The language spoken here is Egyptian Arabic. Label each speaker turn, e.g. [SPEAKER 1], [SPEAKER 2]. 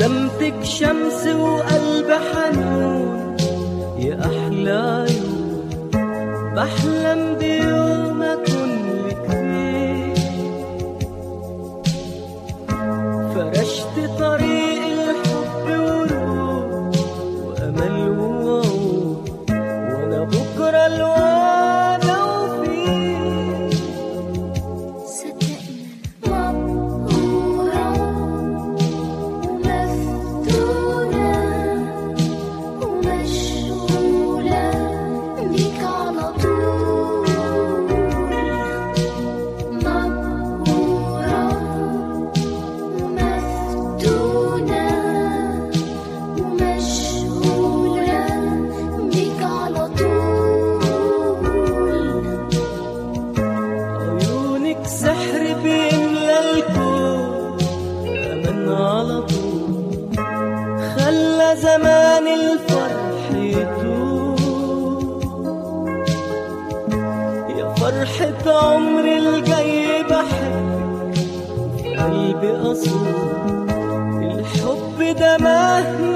[SPEAKER 1] ابتسامتك شمس وقلب حنون يا أحلى يوم بحلم بيوم أكون لك فيه فرشت طريق الحب ورود وأمل ووعود وأنا بكرة الوعد وفيه
[SPEAKER 2] صدقنا مبهورة ومفتونة ومشغولة بيك على طول مبهورة ومفتونة ومشغولة بيك على طول
[SPEAKER 1] عيونك سحر بيملى الكون أمن على طول خلى زمان الفرح يطول يا فرحة عمري الجاي بحبك في قلبي أصول الحب ده مهما